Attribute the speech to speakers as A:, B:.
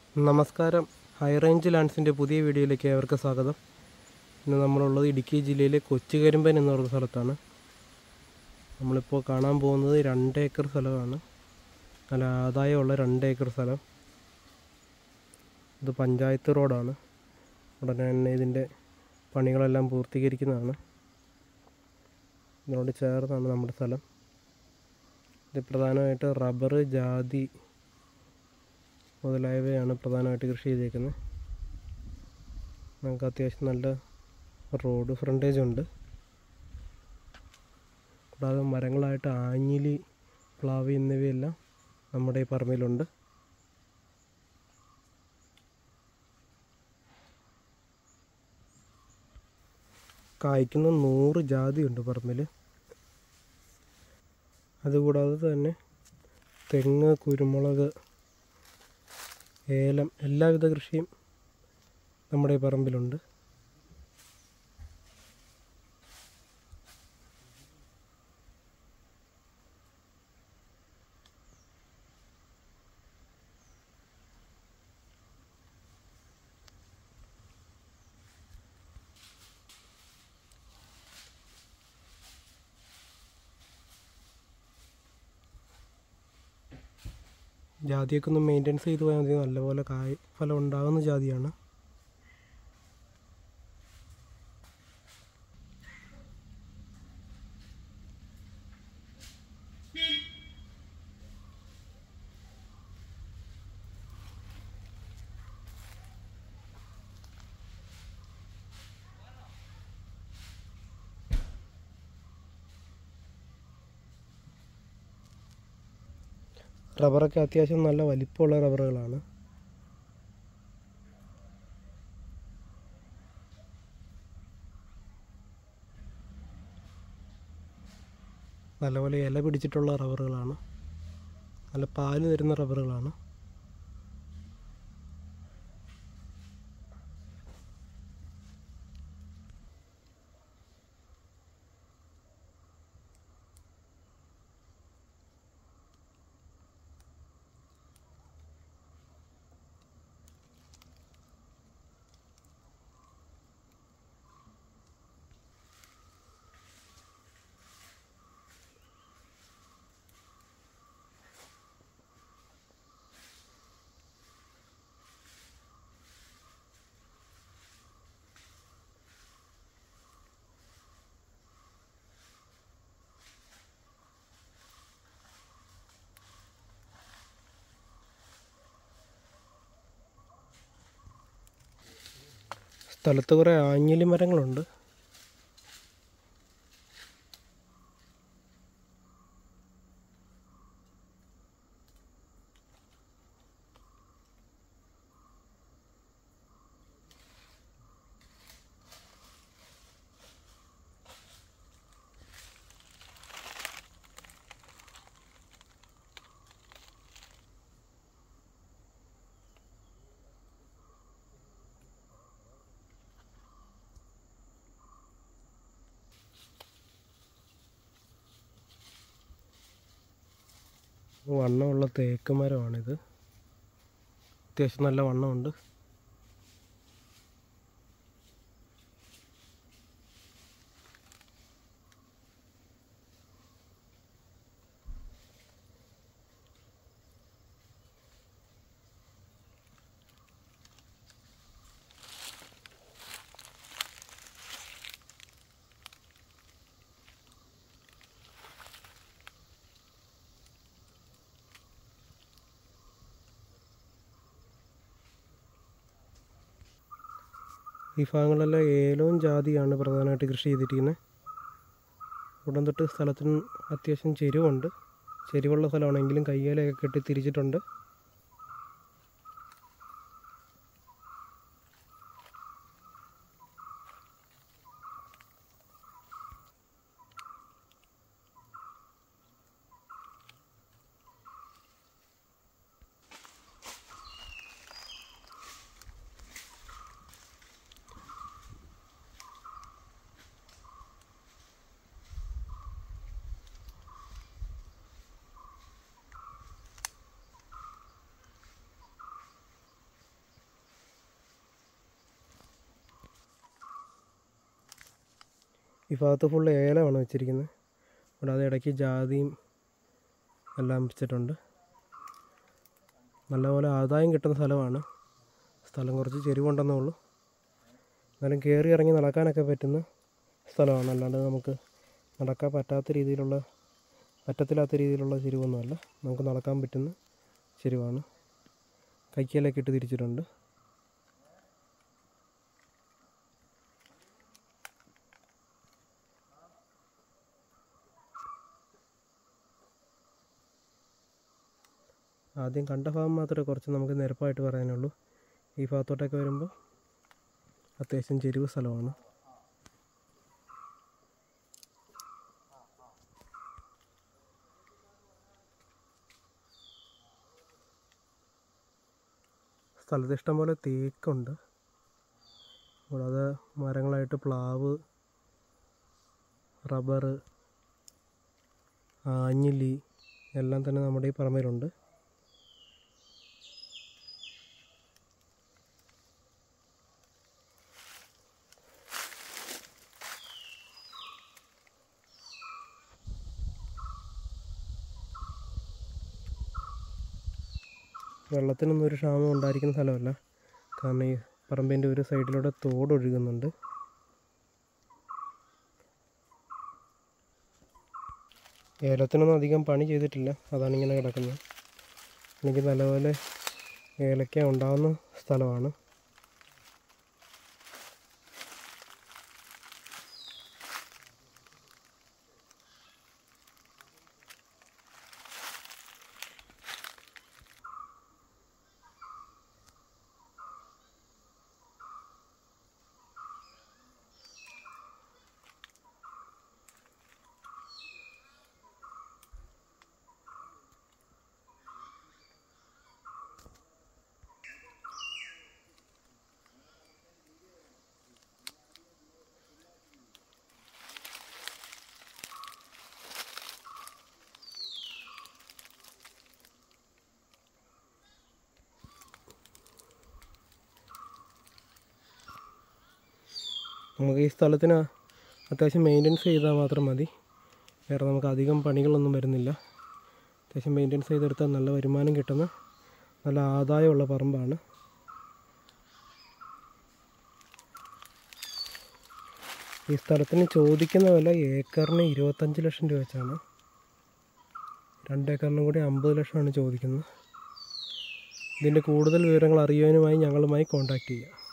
A: നമസ്കാരം high range ലാൻഡ്സിൻ്റെ പുതിയ വീഡിയോയിലേക്ക് ഏവർക്ക് സ്വാഗതം ഇന്ന് നമ്മളുള്ളത് ഇടുക്കി ജില്ലയിലെ കൊച്ചുകരിമ്പൻ എന്ന് പറയുന്ന സ്ഥലത്താണ് നമ്മളിപ്പോൾ കാണാൻ പോകുന്നത് രണ്ട് ഏക്കർ സ്ഥലമാണ് നല്ല ആദായമുള്ള രണ്ട് ഏക്കർ സ്ഥലം ഇത് പഞ്ചായത്ത് റോഡാണ് ഉടനെ തന്നെ ഇതിൻ്റെ പണികളെല്ലാം പൂർത്തീകരിക്കുന്നതാണ് ഇതിനോട് ചേർന്നാണ് നമ്മുടെ സ്ഥലം ഇത് പ്രധാനമായിട്ട് റബ്ബർ ജാതി മുതലായവയാണ് പ്രധാനമായിട്ട് കൃഷി ചെയ്തേക്കുന്നത് നമുക്ക് അത്യാവശ്യം നല്ല റോഡ് ഫ്രണ്ടേജ് ഉണ്ട് കൂടാതെ മരങ്ങളായിട്ട് ആഞ്ഞിലി പ്ലാവ് എന്നിവയെല്ലാം നമ്മുടെ ഈ പറമ്പിലുണ്ട് കായ്ക്കുന്ന നൂറ് ജാതിയുണ്ട് പറമ്പിൽ അതുകൂടാതെ തന്നെ തെങ്ങ് കുരുമുളക് ഏലം എല്ലാവിധ കൃഷിയും നമ്മുടെ ഈ പറമ്പിലുണ്ട് ജാതിയൊക്കെ ഒന്ന് മെയിൻ്റെനൻസ് ചെയ്ത് പോയാൽ മതി നല്ലപോലെ കായ് ഫലം ഉണ്ടാകുന്ന ജാതിയാണ് റബ്ബറൊക്കെ അത്യാവശ്യം നല്ല വലിപ്പമുള്ള റബ്ബറുകളാണ് നല്ലപോലെ ഇല പിടിച്ചിട്ടുള്ള റബ്ബറുകളാണ് നല്ല പാല് തരുന്ന റബ്ബറുകളാണ് സ്ഥലത്ത് കുറേ ആഞ്ഞിലി മരങ്ങളുണ്ട് വണ്ണമുള്ള തേക്ക് മരമാണിത് അത്യാവശ്യം നല്ല വണ്ണമുണ്ട് ഈ ഭാഗങ്ങളെല്ലാം ഏലവും ജാതിയാണ് പ്രധാനമായിട്ട് കൃഷി ചെയ്തിരിക്കുന്നത് ഉടൻ തൊട്ട് സ്ഥലത്തിന് അത്യാവശ്യം ചെരുവുണ്ട് ചെരുവുള്ള സ്ഥലമാണെങ്കിലും കയ്യേലൊക്കെ കെട്ടി തിരിച്ചിട്ടുണ്ട് ഈ ഭാഗത്ത് ഫുള്ള് ഏലമാണ് വെച്ചിരിക്കുന്നത് കൂടാതെ ഇടയ്ക്ക് ജാതിയും എല്ലാം വെച്ചിട്ടുണ്ട് നല്ലപോലെ ആദായം കിട്ടുന്ന സ്ഥലമാണ് സ്ഥലം കുറച്ച് ചെരിവുണ്ടെന്നേ ഉള്ളൂ എന്നാലും കയറി ഇറങ്ങി നടക്കാനൊക്കെ പറ്റുന്ന സ്ഥലമാണ് അല്ലാണ്ട് നമുക്ക് നടക്കാൻ പറ്റാത്ത രീതിയിലുള്ള പറ്റത്തില്ലാത്ത രീതിയിലുള്ള ചെരിവൊന്നുമല്ല നമുക്ക് നടക്കാൻ പറ്റുന്ന ചെരിവാണ് കൈക്കലൊക്കെ ഇട്ട് തിരിച്ചിട്ടുണ്ട് ആദ്യം കണ്ട ഭാഗം മാത്രമേ കുറച്ച് നമുക്ക് നിരപ്പായിട്ട് പറയാനുള്ളൂ ഈ ഭാഗത്തോട്ടൊക്കെ വരുമ്പോൾ അത്യാവശ്യം ചെരിവ് സ്ഥലമാണ് സ്ഥലത്ത് ഇഷ്ടംപോലെ തേക്കുണ്ട് കൂടാതെ മരങ്ങളായിട്ട് പ്ലാവ് റബ്ബർ ആഞ്ഞിലി എല്ലാം തന്നെ നമ്മുടെ ഈ പറമ്പിലുണ്ട് വെള്ളത്തിനൊന്നും ഒരു ക്ഷാമം ഉണ്ടായിരിക്കുന്ന സ്ഥലമല്ല കാരണം ഈ പറമ്പിൻ്റെ ഒരു സൈഡിലൂടെ തോട് ഒഴുകുന്നുണ്ട് ഏലത്തിനൊന്നും അധികം പണി ചെയ്തിട്ടില്ല അതാണ് ഇങ്ങനെ കിടക്കുന്നത് എനിക്ക് നല്ലപോലെ ഏലക്ക ഉണ്ടാകുന്ന സ്ഥലമാണ് നമുക്ക് ഈ സ്ഥലത്തിന് അത്യാവശ്യം മെയിൻ്റെനൻസ് ചെയ്താൽ മാത്രം മതി വേറെ നമുക്ക് അധികം പണികളൊന്നും വരുന്നില്ല അത്യാവശ്യം മെയിൻ്റെനൻസ് ചെയ്തെടുത്താൽ നല്ല വരുമാനം കിട്ടുന്ന നല്ല ആദായമുള്ള പറമ്പാണ് ഈ സ്ഥലത്തിന് ചോദിക്കുന്ന വില ഏക്കറിന് ഇരുപത്തഞ്ച് ലക്ഷം രൂപ വെച്ചാണ് രണ്ട് ഏക്കറിനും കൂടി അമ്പത് ലക്ഷമാണ് ചോദിക്കുന്നത് ഇതിൻ്റെ കൂടുതൽ വിവരങ്ങൾ അറിയുവാനുമായി ഞങ്ങളുമായി കോൺടാക്റ്റ് ചെയ്യുക